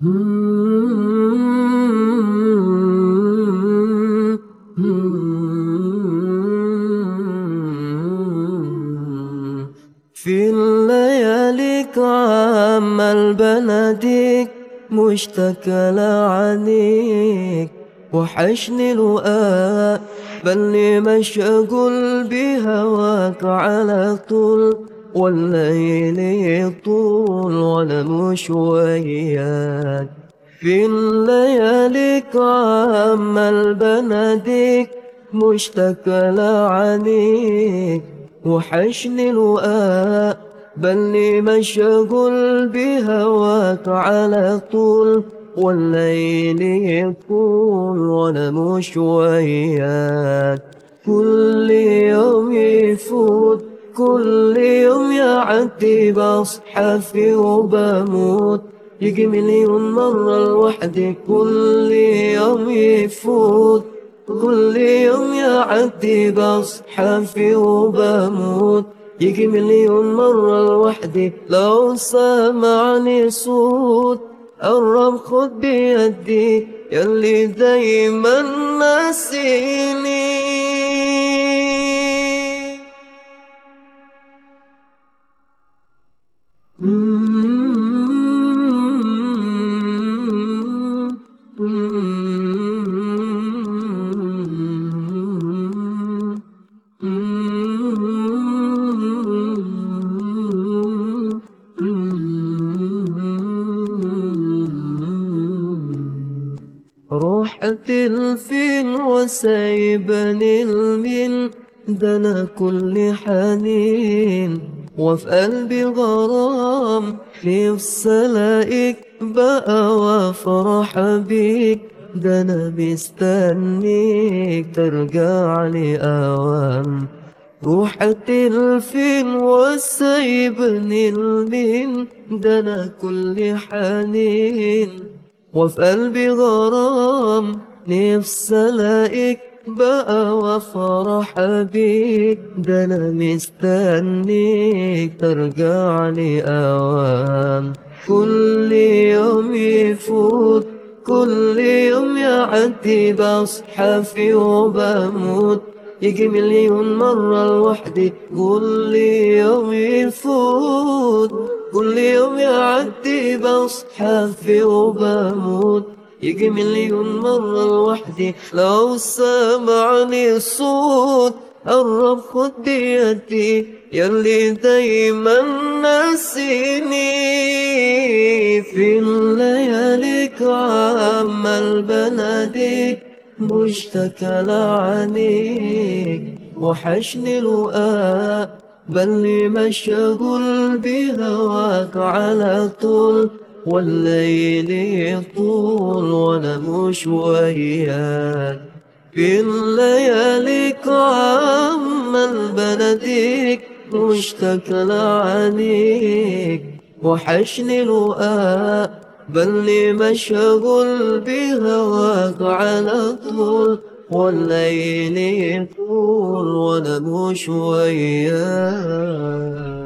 في الليالي عمال بناديك مشتكى لعنيك وحشني لقاء بلني مشغول بهواك على طول والليل يطول وانا مش وياك في الليالي عمال بناديك مشتكى لعنيك وحشني لقاء بلني مشغول بهواك على طول والليل يطول وانا مش وياك كل يوم يفوت كل يوم يعدي بصحى فيه وبموت يجي مليون مرة لوحدي كل يوم يفوت كل يوم يعدي بصحى فيه وبموت يجي مليون مرة لوحدي لو سمعني صوت قرب خد بيدي يلي دايما ناسيني رحت الفين وسايبني المين ده انا كل حنين وفي قلبي غرام نفسي الاقيك بقى وافرح بيك ده انا مستنيك ترجع لي اوام رحت الفين وسايبني المين ده انا كل حنين وفي قلبي غرام نفسي الاقيك بقى وافرح بيك ده انا مستنيك ترجع لي اوام كل يوم يفوت كل يوم يعدي بصحى فيه وبموت يجي مليون مرة لوحدي كل يوم يفوت كل يوم يعدي بصحى فيه وبموت يجي مليون مرة لوحدي لو سمعني صوت قرب خد بيدي يلي دايما ناسيني في الليالي عمال بناديك مشتكى لعنيك وحشني لقاء بلني مشغول بهواك على طول والليل يطول وانا مش وياك في الليالي عمال بناديك مشتكى لعنيك وحشني لقاء بلني مشغول بهواك على طول والليل يطول وانا مش وياك